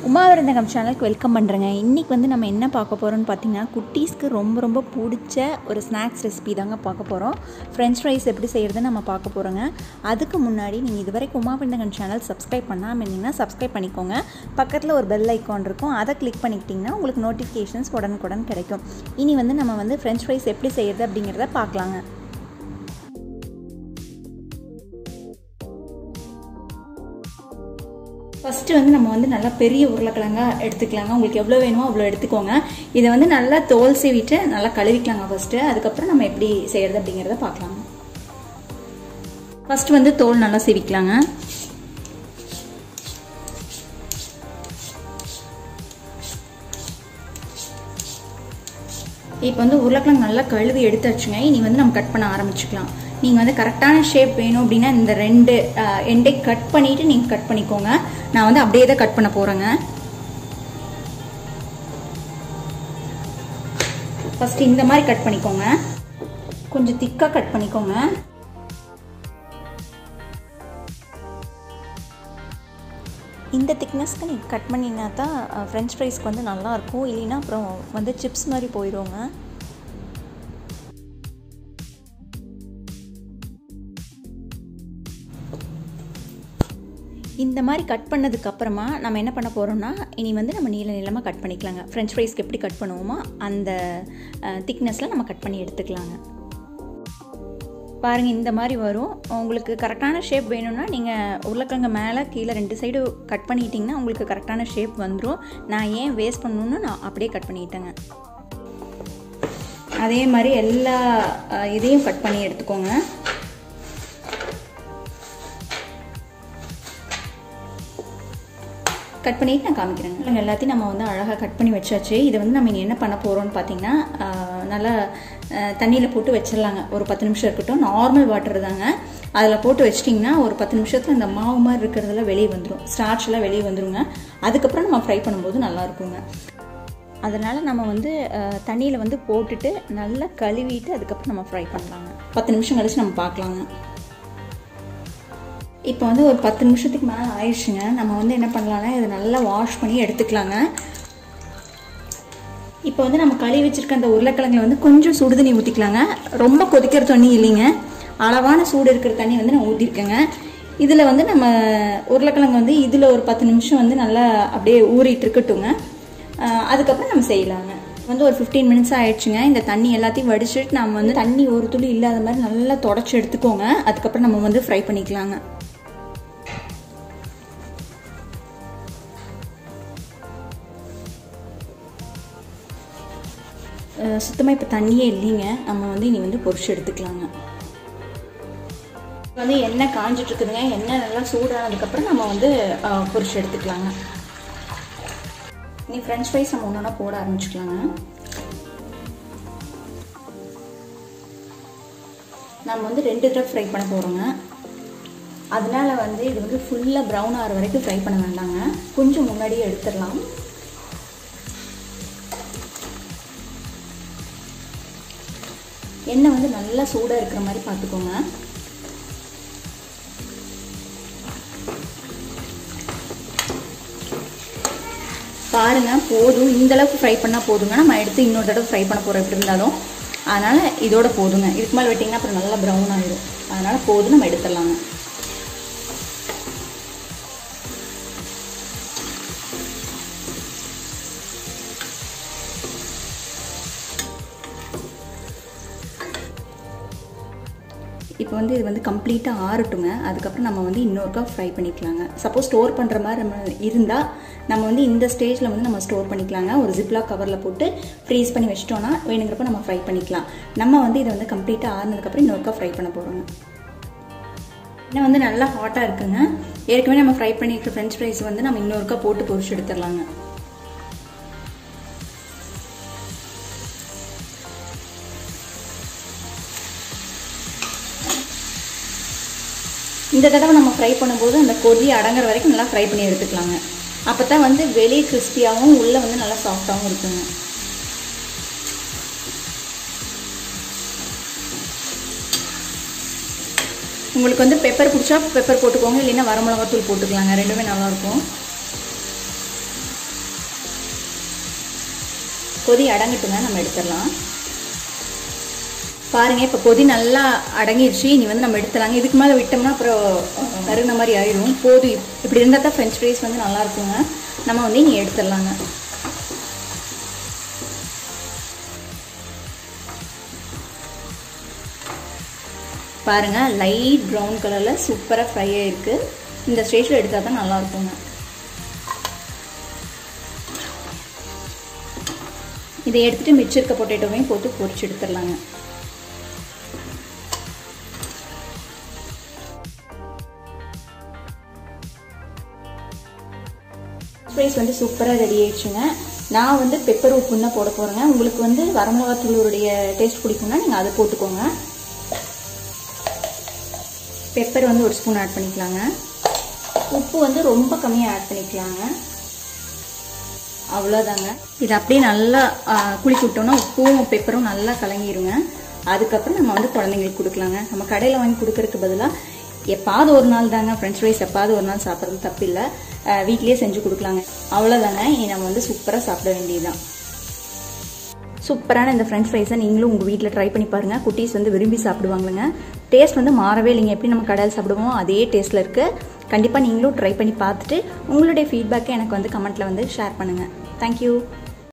உமாவிருந்தகம் சேனலுக்கு வெல்கம் பண்ணுறேங்க இன்றைக்கி வந்து நம்ம என்ன பார்க்க போகிறோம்னு பார்த்தீங்கன்னா குட்டீஸ்க்கு ரொம்ப ரொம்ப பிடிச்ச ஒரு ஸ்நாக்ஸ் ரெசிபி தாங்க பார்க்க போகிறோம் ஃப்ரெஞ்ச் ஃப்ரைஸ் எப்படி செய்கிறதுன்னு நம்ம பார்க்க போகிறோங்க அதுக்கு முன்னாடி நீங்கள் இதுவரைக்கும் உமாவிருந்தகம் சேனல் சப்ஸ்கிரைப் பண்ணாமல் இருந்தீங்கன்னா சப்ஸ்கிரைப் பண்ணிக்கோங்க பக்கத்தில் ஒரு பெல் ஐக்கான் இருக்கும் அதை கிளிக் பண்ணிக்கிட்டிங்கன்னா உங்களுக்கு நோட்டிஃபிகேஷன்ஸ் உடனுக்குடன் கிடைக்கும் இனி வந்து நம்ம வந்து ஃப்ரெஞ்ச் ஃப்ரைஸ் எப்படி செய்கிறது அப்படிங்கிறத பார்க்கலாங்க ஃபஸ்ட்டு வந்து நம்ம வந்து நல்லா பெரிய உருளைக்கிழங்கா எடுத்துக்கலாங்க உங்களுக்கு எவ்வளோ வேணுமோ அவ்வளோ எடுத்துக்கோங்க இதை வந்து நல்லா தோல் சீவிட்டு நல்லா கழுவிக்கலாங்க ஃபஸ்ட்டு அதுக்கப்புறம் நம்ம எப்படி செய்கிறது அப்படிங்கிறத பார்க்கலாங்க ஃபஸ்ட்டு வந்து தோல் நல்லா சீவிக்கலாங்க இப்போ வந்து உருளைக்கிழங்கு நல்லா கழுவி எடுத்தாச்சுங்க இனி வந்து நம்ம கட் பண்ண ஆரம்பிச்சுக்கலாம் நீங்கள் வந்து கரெக்டான ஷேப் வேணும் அப்படின்னா இந்த ரெண்டு எண்டை கட் பண்ணிவிட்டு நீங்கள் கட் பண்ணிக்கோங்க நான் வந்து அப்படியே தான் கட் பண்ண போகிறேங்க ஃபஸ்ட்டு இந்த மாதிரி கட் பண்ணிக்கோங்க கொஞ்சம் திக்காக கட் பண்ணிக்கோங்க இந்த திக்னஸ்க்கு நீங்கள் கட் பண்ணினா தான் ஃப்ரெஞ்ச் ஃப்ரைஸ்க்கு வந்து நல்லாயிருக்கும் இல்லைன்னா அப்புறம் வந்து சிப்ஸ் மாதிரி போயிடுங்க இந்த மாதிரி கட் பண்ணதுக்கு அப்புறமா நம்ம என்ன பண்ண போகிறோம்னா இனி வந்து நம்ம நீள நீளமாக கட் பண்ணிக்கலாங்க ஃப்ரெஞ்ச் ஃப்ரைஸ்க்கு எப்படி கட் பண்ணுவோமோ அந்த திக்னஸில் நம்ம கட் பண்ணி எடுத்துக்கலாங்க பாருங்கள் இந்த மாதிரி வரும் உங்களுக்கு கரெக்டான ஷேப் வேணும்னா நீங்கள் உருளைக்கிழங்கு மேலே கீழே ரெண்டு சைடு கட் பண்ணிக்கிட்டிங்கன்னா உங்களுக்கு கரெக்டான ஷேப் வந்துடும் நான் ஏன் வேஸ்ட் பண்ணணுன்னு நான் அப்படியே கட் பண்ணிட்டேங்க அதே மாதிரி எல்லா இதையும் கட் பண்ணி எடுத்துக்கோங்க கட் பண்ணிவிட்டு நான் காமிக்கிறேங்க இல்லைங்க எல்லாத்தையும் நம்ம வந்து அழகாக கட் பண்ணி வச்சாச்சு இதை வந்து நம்ம இங்கே என்ன பண்ண போகிறோம்னு பார்த்தீங்கன்னா நல்லா தண்ணியில் போட்டு வச்சிடலாங்க ஒரு பத்து நிமிஷம் இருக்கட்டும் நார்மல் வாட்டர் தாங்க அதில் போட்டு வச்சிட்டிங்கன்னா ஒரு பத்து நிமிஷத்தில் இந்த மாவு மாதிரி இருக்கிறதுல வெளியே வந்துடும் ஸ்டார்ச் எல்லாம் வெளியே வந்துருங்க அதுக்கப்புறம் நம்ம ஃப்ரை பண்ணும்போது நல்லா இருக்குங்க அதனால் நம்ம வந்து தண்ணியில் வந்து போட்டுட்டு நல்லா கழுவிட்டு அதுக்கப்புறம் நம்ம ஃப்ரை பண்ணலாங்க பத்து நிமிஷம் கழிச்சு நம்ம பார்க்கலாங்க இப்போ வந்து ஒரு பத்து நிமிஷத்துக்கு மேலே ஆயிடுச்சுங்க நம்ம வந்து என்ன பண்ணலாம்னா இதை நல்லா வாஷ் பண்ணி எடுத்துக்கலாங்க இப்போ வந்து நம்ம கழுவி வச்சிருக்க அந்த உருளைக்கிழங்குல வந்து கொஞ்சம் சுடு தண்ணி ஊற்றிக்கலாங்க ரொம்ப கொதிக்கிற தண்ணி இல்லைங்க அளவான சூடு இருக்கிற தண்ணி வந்து நான் ஊற்றிருக்கேங்க இதில் வந்து நம்ம உருளைக்கிழங்கு வந்து இதில் ஒரு பத்து நிமிஷம் வந்து நல்லா அப்படியே ஊறிட்டு இருக்கட்டுங்க அதுக்கப்புறம் நம்ம செய்யலாங்க வந்து ஒரு ஃபிஃப்டீன் மினிட்ஸ் ஆயிடுச்சுங்க இந்த தண்ணி எல்லாத்தையும் வடிச்சிட்டு நம்ம வந்து தண்ணி ஒரு துளி இல்லாத மாதிரி நல்லா தொடச்சி எடுத்துக்கோங்க அதுக்கப்புறம் நம்ம வந்து ஃப்ரை பண்ணிக்கலாங்க சுத்தமாக இப்போ தண்ணியே இல்லைங்க நம்ம வந்து இனி வந்து பொரிச்சு எடுத்துக்கலாங்க வந்து எண்ணெய் காஞ்சிட்டு இருக்குதுங்க எண்ணெய் நல்லா சூடானதுக்கப்புறம் நம்ம வந்து பொரிச்சு எடுத்துக்கலாங்க இனி ஃப்ரெஞ்ச் ஃப்ரைஸ் நம்ம ஒன்றா போட ஆரம்பிச்சுக்கலாங்க நம்ம வந்து ரெண்டு தடவை ஃப்ரை பண்ண போகிறோங்க அதனால வந்து இது வந்து ஃபுல்லாக ப்ரௌன் ஆகிற வரைக்கும் ஃப்ரை பண்ண வேண்டாங்க கொஞ்சம் முன்னாடியே எடுத்துடலாம் எண்ணெய் வந்து நல்லா சூடாக இருக்கிற மாதிரி பார்த்துக்கோங்க பாருங்க போதும் இந்த அளவுக்கு ஃப்ரை பண்ணால் போதுங்க நம்ம எடுத்து இன்னொரு தடவை ஃப்ரை பண்ண போகிறோம் எப்படி இருந்தாலும் அதனால் இதோட போதுங்க இதுக்கு மேலே வெட்டிங்கன்னா அப்புறம் நல்லா ப்ரௌன் ஆகிடும் அதனால் போதும் நம்ம எடுத்துடலாங்க இப்போ வந்து இது வந்து கம்ப்ளீட்டாக ஆறட்டுங்க அதுக்கப்புறம் நம்ம வந்து இன்னொருக்கா ஃப்ரை பண்ணிக்கலாங்க சப்போஸ் ஸ்டோர் பண்ணுற மாதிரி நம்ம இருந்தால் நம்ம வந்து இந்த ஸ்டேஜில் வந்து நம்ம ஸ்டோர் பண்ணிக்கலாங்க ஒரு ஜிப்லாக் கவரில் போட்டு ஃப்ரீஸ் பண்ணி வச்சிட்டோன்னா வேணுங்கிறப்ப நம்ம ஃப்ரை பண்ணிக்கலாம் நம்ம வந்து இதை வந்து கம்ப்ளீட்டாக ஆறுனதுக்கப்புறம் இன்னொருக்கா ஃப்ரை பண்ண போகிறோங்க இன்னும் வந்து நல்லா ஹாட்டாக இருக்குங்க ஏற்கனவே நம்ம ஃப்ரை பண்ணியிருக்க ஃப்ரெஞ்ச் ஃப்ரைஸ் வந்து நம்ம இன்னொருக்கா போட்டு பொரிச்சு எடுத்துடலாங்க இந்த தடவை நம்ம ஃப்ரை பண்ணும்போது அந்த கொதி அடங்குற வரைக்கும் நல்லா ஃப்ரை பண்ணி எடுத்துக்கலாங்க அப்போ தான் வந்து வெளியே கிறிஸ்பியாகவும் உள்ளே வந்து நல்லா சாஃப்டாகவும் இருக்குங்க உங்களுக்கு வந்து பெப்பர் பிடிச்சா பெப்பர் போட்டுக்கோங்க இல்லைன்னா வரமிளகாத்தூள் போட்டுக்கலாங்க ரெண்டுமே நல்லாயிருக்கும் கொதி அடங்கட்டுங்க நம்ம எடுத்துடலாம் பாருங்க இப்போ கொதி நல்லா அடங்கிருச்சு இனி வந்து நம்ம எடுத்துலாங்க இதுக்கு மேலே விட்டோம்னா அப்புறம் கருகின மாதிரி ஆயிடும் போது இப்படி இருந்தால் தான் ஃப்ரெஞ்ச் ஃப்ரைஸ் வந்து நல்லா இருக்குங்க நம்ம வந்து இனி எடுத்துடலாங்க பாருங்க லைட் ப்ரௌன் கலரில் சூப்பராக ஃப்ரை ஆயிருக்கு இந்த ஸ்டேஜில் எடுத்தால் தான் நல்லா இருக்குங்க இதை எடுத்துட்டு மிச்சிருக்க பொட்டேட்டோவையும் போட்டு பொரிச்சு எடுத்துடலாங்க ஃப்ரைஸ் வந்து சூப்பராக ரெடி ஆயிடுச்சுங்க நான் வந்து பெப்பர் உப்புன்னு தான் போட போகிறேங்க உங்களுக்கு வந்து வரமிளகாத்தூளுடைய டேஸ்ட் பிடிக்கும்னா நீங்கள் அதை போட்டுக்கோங்க பெப்பர் வந்து ஒரு ஸ்பூன் ஆட் பண்ணிக்கலாங்க உப்பு வந்து ரொம்ப கம்மியாக ஆட் பண்ணிக்கலாங்க அவ்வளோதாங்க இது அப்படியே நல்லா குளிச்சு விட்டோம்னா உப்பும் பெப்பரும் நல்லா கலங்கிருங்க அதுக்கப்புறம் நம்ம வந்து குழந்தைங்களுக்கு கொடுக்கலாங்க நம்ம கடையில் வாங்கி கொடுக்கறதுக்கு பதிலாக எப்பாவது ஒரு நாள் தாங்க ஃப்ரெஞ்ச் ஃப்ரைஸ் எப்பாவது ஒரு நாள் சாப்பிட்றது தப்பு இல்லை வீட்லேயே செஞ்சு கொடுக்கலாங்க அவ்வளோதாங்க இனி நம்ம வந்து சூப்பராக சாப்பிட வேண்டியதுதான் சூப்பரான இந்த ஃப்ரெஞ்ச் ஃப்ரைஸை நீங்களும் உங்கள் வீட்டில் ட்ரை பண்ணி பாருங்கள் குட்டீஸ் வந்து விரும்பி சாப்பிடுவாங்களுங்க டேஸ்ட் வந்து மாறவே இல்லைங்க எப்படி நம்ம கடையில் சாப்பிடுவோமோ அதே டேஸ்ட்டில் இருக்குது கண்டிப்பாக நீங்களும் ட்ரை பண்ணி பார்த்துட்டு உங்களுடைய ஃபீட்பேக்கை எனக்கு வந்து கமெண்ட்டில் வந்து ஷேர் பண்ணுங்கள் தேங்க்யூ